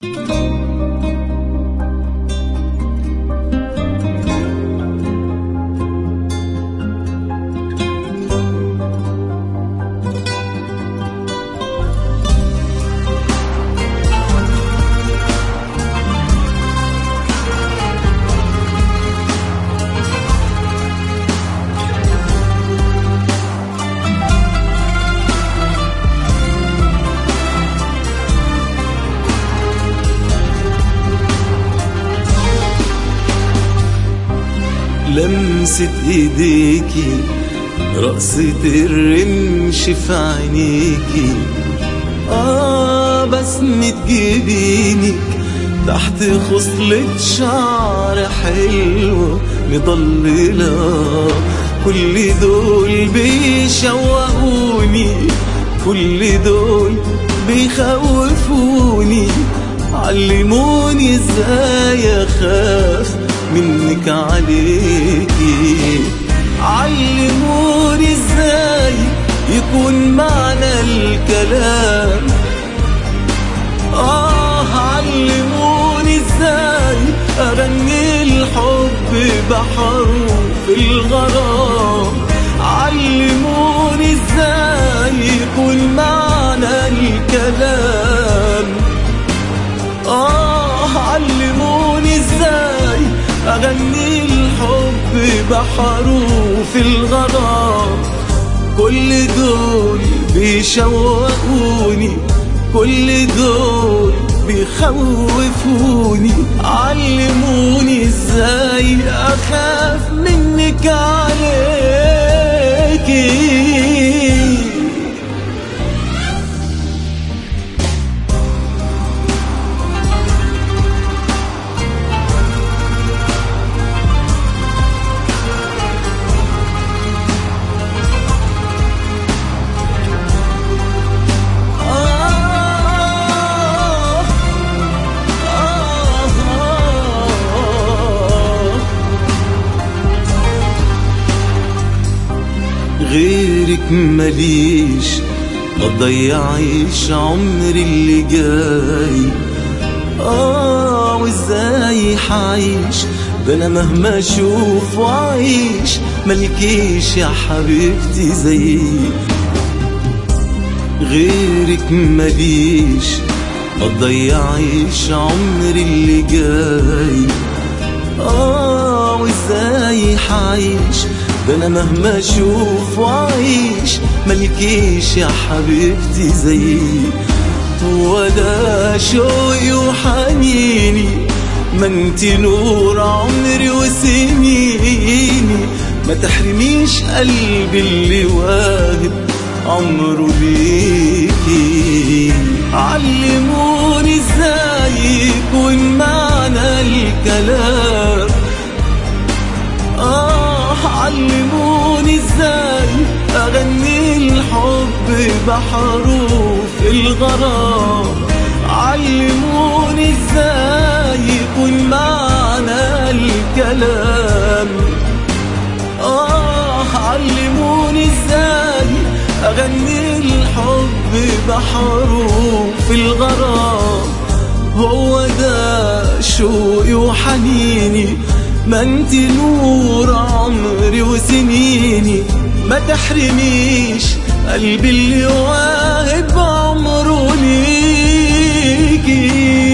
لمسة ايديكي رقصة الرمش في عينيكي آه بسمة جبينك تحت خصلة شعر حلوة مضللة كل دول بيشوقوني كل دول بيخوفوني علموني ازاي اخاف منك عليكي علموني ازاي يكون معنى الكلام آه علموني ازاي أغني الحب بحروف الغرام علموني ازاي يكون معنى الكلام آه علموني ازاي أغني الحب بحروف الغرام كل دول بيشوقوني كل دول بيخوفوني علموني ازاي اخاف منك عليكي آه غيرك مليش ما تضيعيش عمري اللي جاي اه وازاي حعيش ده انا مهما اشوف واعيش ملكيش يا حبيبتي زيي غيرك مليش ما تضيعيش عمري اللي جاي اه وازاي حعيش ده انا مهما اشوف واعيش ملكيش يا حبيبتي زيي هو ده شوقي وحنيني ما انت نور عمري وسنيني ما تحرميش قلبي اللي واهب عمره ليكي علموني ازاي يكون معنى الكلام آه علموني ازاي اغني الحب بحروف الغرام علموني ازاي يكون معنى الكلام آه علموني ازاي اغني الحب بحروف الغرام هو ده شوقي وحنيني ما انت نور عمري وسنيني ما تحرميش قلبي اللي واهب عمره ليكي